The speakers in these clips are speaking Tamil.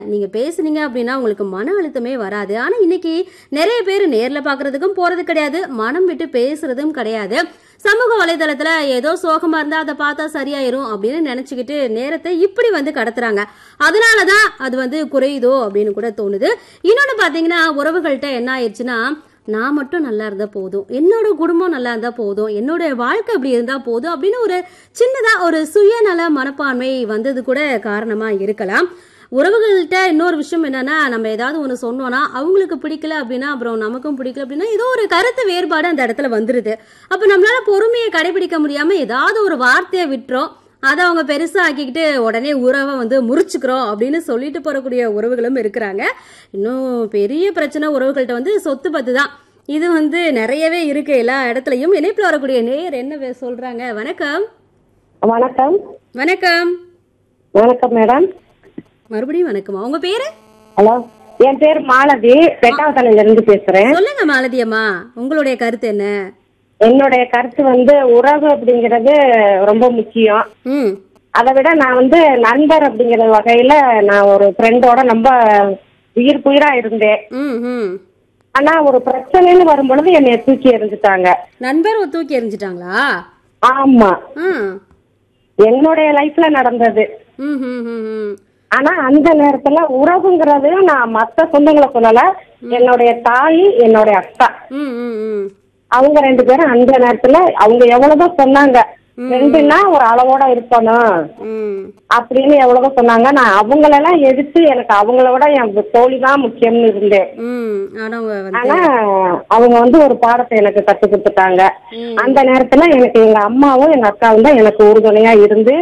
நீங்க பேசுனீங்க அப்படின்னா உங்களுக்கு மன அழுத்தமே வராது ஆனா இன்னைக்கு நிறைய பேர் நேர்ல பாக்குறதுக்கும் போறது கிடையாது மனம் விட்டு பேசுறதும் கிடையாது சமூக வலைதளத்துல ஏதோ சோகமா இருந்தா அதை பார்த்தா சரியாயிரும் அப்படின்னு நினைச்சுக்கிட்டு நேரத்தை இப்படி வந்து கடத்துறாங்க அதனாலதான் அது வந்து குறையுதோ அப்படின்னு கூட தோணுது இன்னொன்னு பாத்தீங்கன்னா உறவுகள்கிட்ட என்ன ஆயிடுச்சுன்னா நான் மட்டும் நல்லா இருந்தா போதும் என்னோட குடும்பம் நல்லா இருந்தா போதும் என்னோட வாழ்க்கை இப்படி இருந்தா போதும் அப்படின்னு ஒரு சின்னதா ஒரு சுயநல மனப்பான்மை வந்தது கூட காரணமா இருக்கலாம் உறவுகள்கிட்ட இன்னொரு விஷயம் என்னன்னா நம்ம ஏதாவது ஒன்று சொன்னோம்னா அவங்களுக்கு பிடிக்கல அப்படின்னா அப்புறம் நமக்கும் பிடிக்கல அப்படின்னா ஏதோ ஒரு கருத்து வேறுபாடு அந்த இடத்துல வந்துருது அப்போ நம்மளால பொறுமையை கடைபிடிக்க முடியாம ஏதாவது ஒரு வார்த்தையை விட்டுறோம் அதை அவங்க பெருசா ஆக்கிக்கிட்டு உடனே உறவை வந்து முறிச்சுக்கிறோம் அப்படின்னு சொல்லிட்டு போறக்கூடிய உறவுகளும் இருக்கிறாங்க இன்னும் பெரிய பிரச்சனை உறவுகள்கிட்ட வந்து சொத்து பத்து தான் இது வந்து நிறையவே இருக்கு எல்லா இடத்துலயும் இணைப்புல வரக்கூடிய நேர் என்ன வே- சொல்றாங்க வணக்கம் வணக்கம் வணக்கம் வணக்கம் மேடம் மறுபடியும் வணக்கமா உங்க பேரு ஹலோ என் பேர் மாலதி பெட்டாவத்தலையில இருந்து பேசுறேன் சொல்லுங்க மாலதி அம்மா உங்களுடைய கருத்து என்ன என்னுடைய கருத்து வந்து உறவு அப்படிங்கிறது ரொம்ப முக்கியம் ம் அதை விட நான் வந்து நண்பர் அப்படிங்கிற வகையில நான் ஒரு ஃப்ரெண்டோட ரொம்ப உயிர் புயிரா இருந்தேன் ம் ம் ஆனா ஒரு பிரச்சனைன்னு வரும்பொழுது என்னை தூக்கி எறிஞ்சிட்டாங்க நண்பர் தூக்கி எறிஞ்சிட்டாங்களா ஆமா ம் என்னுடைய லைஃப்ல நடந்தது ம் ம் ம் ம் ஆனா அந்த நேரத்துல உறவுங்கிறது நான் மத்த சொந்தங்களை சொல்லல என்னுடைய தாய் என்னுடைய அக்கா ம் ம் ம் அவங்க ரெண்டு பேரும் அந்த நேரத்துல அவங்க எவ்வளவுதான் சொன்னாங்க ரெண்டுன்னா ஒரு அளவோட இருக்கணும் ம் அப்படின்னு எவ்வளவோ சொன்னாங்க நான் அவங்களெல்லாம் எதிர்த்து எனக்கு அவங்கள விட என் தோழி தான் முக்கியம்னு இருந்தேன் ம் ஆனா அவங்க வந்து ஆனா அவங்க வந்து ஒரு பாடத்தை எனக்கு கத்து கொடுத்துட்டாங்க அந்த நேரத்துல எனக்கு எங்க அம்மாவும் எங்க அக்காவும் தான் எனக்கு உறுதுணையா இருந்து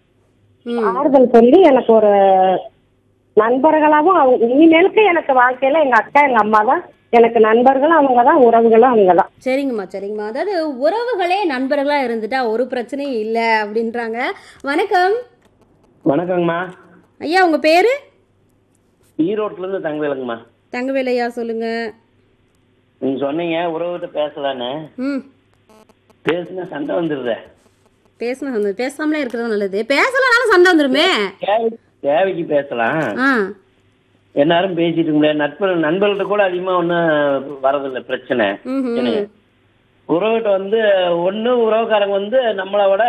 ம் ஆறுதல் சொல்லி எனக்கு ஒரு நண்பர்களாவும் அவங்க இனிமேலுக்கு எனக்கு வாழ்க்கையில எங்க அக்கா எங்க அம்மா தான் எனக்கு நண்பர்களும் அவங்க தான் உறவுகளும் அவங்க தான் சரிங்கம்மா சரிங்கம்மா அதாவது உறவுகளே நண்பர்களா இருந்துட்டா ஒரு பிரச்சனையும் இல்ல அப்படின்றாங்க வணக்கம் வணக்கங்கம்மா ஐயா உங்க பேரு ஈரோட்ல இருந்து தங்கவேலுங்கம்மா தங்கவேலையா சொல்லுங்க நீங்க சொன்னீங்க உறவுகிட்ட பேசலான்னு ம் பேசுனா சண்டை வந்துடுற பேசணும் சந்தோஷம். பேசாமலே இருக்கிறது நல்லது பேசலனாலும் சண்டை வந்துருமே தேவை தேவைக்கு பேசலாம் ஆ எல்லாரும் பேசிட்டு இருக்க முடியாது நட்பு நண்பர்கள்ட்ட கூட அதிகமா ஒன்றும் வரதில்லை பிரச்சனை ம் ம் என்னங்க உறவுகிட்ட வந்து ஒண்ணு உறவுக்காரங்க வந்து நம்மளை விட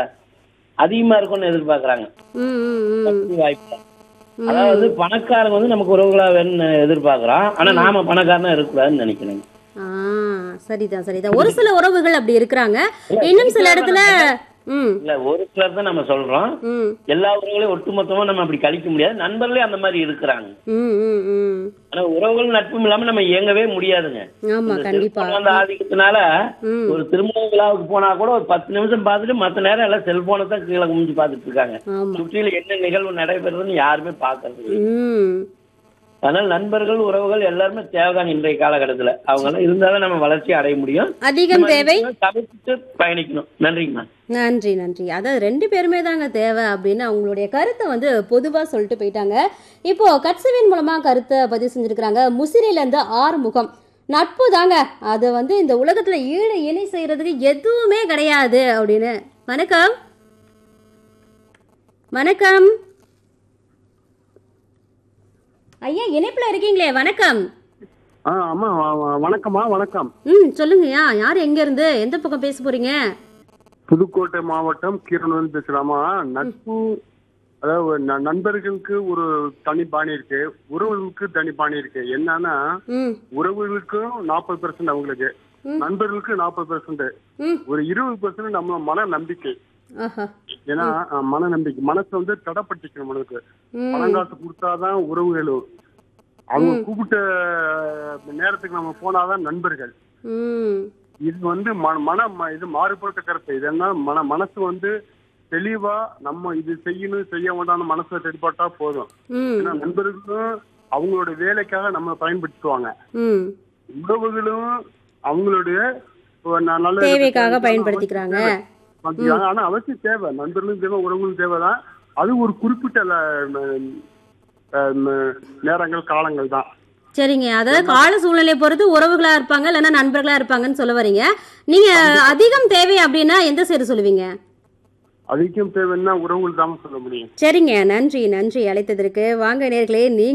அதிகமா இருக்கும்னு எதிர்பார்க்கறாங்க ம் ம் ம் வசதி வாய்ப்பு அதாவது பணக்காரங்க வந்து நமக்கு உறவுகளா வேணும்னு எதிர்பார்க்கறோம் ஆனா நாம பணக்காரனா இருக்கக்கூடாதுன்னு நினைக்கிறேன் ஆ சரிதான் சரிதான் ஒரு சில உறவுகள் அப்படி இருக்கிறாங்க இன்னும் சில இடத்துல ம் இல்ல ஒரு சிலர் தான் நம்ம சொல்றோம் ம் எல்லா உறவுகளையும் ஒட்டுமொத்தமா நம்ம அப்படி கழிக்க முடியாது நண்பர்களே அந்த மாதிரி இருக்கிறாங்க ம் ம் ம் ஆனா உறவுகள் நட்பும் இல்லாம நம்ம இயங்கவே முடியாதுங்க ஆமா இந்த கண்டிப்பா செல்போன் வந்த ஆதிக்கத்தினால ம் ஒரு திருமண விழாவுக்கு போனா கூட ஒரு பத்து நிமிஷம் பார்த்துட்டு மத்த நேரம் எல்லாம் செல்போனை தான் கீழே குமிஞ்சு பார்த்துட்டு இருக்காங்க ஆமா சுற்றில என்ன நிகழ்வு நடைபெறுதுன்னு யாருமே பாக்குறது இல்லை. ம் அதனால நண்பர்கள் உறவுகள் எல்லாருமே தேவைதான் இன்றைய காலகட்டத்துல அவங்க எல்லாம் இருந்தாதான் நம்ம வளர்ச்சி அடைய முடியும் அதிகம் தேவை தவிர்த்துட்டு பயணிக்கணும் நன்றிங்கம்மா நன்றி நன்றி அதாவது ரெண்டு பேருமே தாங்க தேவை அப்படின்னு அவங்களுடைய கருத்தை வந்து பொதுவாக சொல்லிட்டு போயிட்டாங்க இப்போ கட்சவின் மூலமா கருத்தை பதிவு செஞ்சிருக்கிறாங்க முசிறிலேருந்து ஆறுமுகம் நட்பு தாங்க அது வந்து இந்த உலகத்துல ஈடு இணை செய்யறதுக்கு எதுவுமே கிடையாது அப்படின்னு வணக்கம் வணக்கம் ஐயா இணைப்புல இருக்கீங்களே வணக்கம் ஆ அம்மா வ- வ- வணக்கம்மா வணக்கம் ம் சொல்லுங்கய்யா யார் எங்க இருந்து எந்த பக்கம் பேச போறீங்க புதுக்கோட்டை மாவட்டம் கீரனூர் பேசுறாமா நட்பு அதாவது ந- நண்பர்களுக்கு ஒரு தனி பாணி இருக்கு உறவுகளுக்கு தனி பாணி இருக்கு என்னன்னா ம் உறவுகளுக்கும் நாற்பது பெர்சன்ட் அவங்களுக்கு ம். நண்பர்களுக்கு நாற்பது பெர்சன்ட் ம் ஒரு இருபது பெர்சன்ட் நம்ம மன நம்பிக்கை ஆஹா ஏன்னா அஹ், மன நம்பிக்கை மனசு வந்து தடப்பட்டிக்கணும் மனதுக்கு ம் பணம் காசு கொடுத்தாதான் உறவுகளும் அவங்க கூப்பிட்ட நேரத்துக்கு நம்ம போனாதான் நண்பர்கள் ம் இது வந்து மன மன ம- இது மாறுபட்ட கருத்து இது என்ன மன மனசு வந்து தெளிவா நம்ம இது செய்யணும் செய்ய வேண்டாம்னு மனசுல தெளிப்பட்டா போதும் ம் ஏன்னா நண்பர்களும் அவங்களோட வேலைக்காக நம்ம பயன்படுத்துவாங்க ம் உறவுகளும் அவங்களுடைய ஒரு ந- நல்ல தேவைக்காக பயன்படுத்திக்கிறாங்க பயன்படுத்திக்கிறாங்க. ஆனா அவசியம் தேவை நண்பர்களும் தேவை உறவுகளும் தேவைதான் அது ஒரு குறிப்பிட்ட ல- ம- அஹ் ம- நேரங்கள் காலங்கள் தான் சரிங்க அதாவது கால சூழ்நிலையை பொறுத்து உறவுகளா இருப்பாங்க இல்லைன்னா நண்பர்களா இருப்பாங்கன்னு சொல்ல வரீங்க நீங்க அதிகம் தேவை அப்படின்னா எந்த சைடு சொல்லுவீங்க அதிகம் தேவைன்னா உறவுகள் தான் சொல்ல முடியும் சரிங்க நன்றி நன்றி அழைத்ததற்கு வாங்க நேர்களே நீங்க